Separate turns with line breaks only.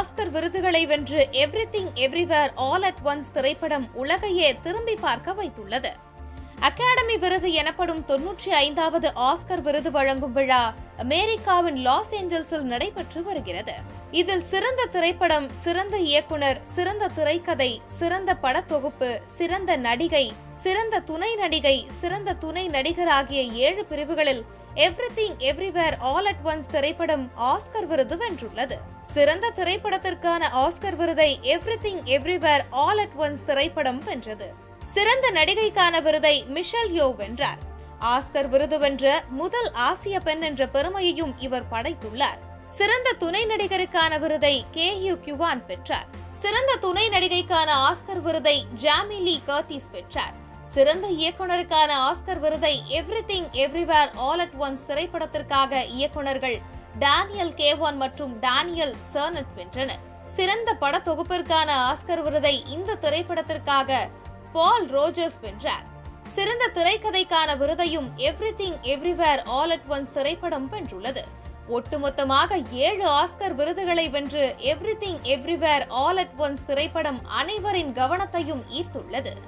Oscar விருதுகளை வென்று Everything Everywhere All at Once திரைப்படம் உலகையே திரும்பி பார்க்க வைத்துள்ளது அகாடமி விருது எனப்படும் தொன்னூற்றி ஐந்தாவது ஆஸ்கர் விருது வழங்கும் விழா அமெரிக்காவின் லாஸ் ஏஞ்சல்ஸில் நடைபெற்று வருகிறது இதில் சிறந்த திரைப்படம் சிறந்த இயக்குனர் சிறந்த திரைக்கதை சிறந்த படத்தொகுப்பு சிறந்த நடிகை சிறந்த துணை நடிகை சிறந்த துணை நடிகர் ஆகிய ஏழு பிரிவுகளில் Everything Everywhere All at Once திரைப்படம் ஆஸ்கர் விருது வென்றுள்ளது சிறந்த திரைப்படத்திற்கான ஆஸ்கர் விருதை Everything Everywhere All at Once திரைப்படம் வென்றது சிறந்த நடிகைக்கான விருதை மிஷல் யோ வென்றார் ஆஸ்கர் விருது வென்ற முதல் ஆசிய பெண் என்ற பெருமையையும் இவர் படைத்துள்ளார் சிறந்த துணை நடிகருக்கான விருதை கே யூ கியூவான் பெற்றார் சிறந்த துணை நடிகைக்கான ஆஸ்கர் விருதை ஜாமி லீ கர்டிஸ் பெற்றார் சிறந்த இயக்குனருக்கான ஆஸ்கர் விருதை Everything Everywhere All at Once திரைப்படத்திற்காக இயக்குனர்கள் டானியல் கேவான் மற்றும் டானியல் சர்னட் வென்றனர் சிறந்த படத்தொகுப்பிற்கான ஆஸ்கர் விருதை இந்த திரைப்படத்திற்காக பால் ரோஜர்ஸ் வென்றார் சிறந்த திரைக்கதைக்கான விருதையும் Everything Everywhere All at Once திரைப்படம் வென்றுள்ளது ஒட்டுமொத்தமாக ஏழு ஆஸ்கர் விருதுகளை வென்று Everything Everywhere All at Once திரைப்படம் அனைவரின் கவனத்தையும் ஈர்த்துள்ளது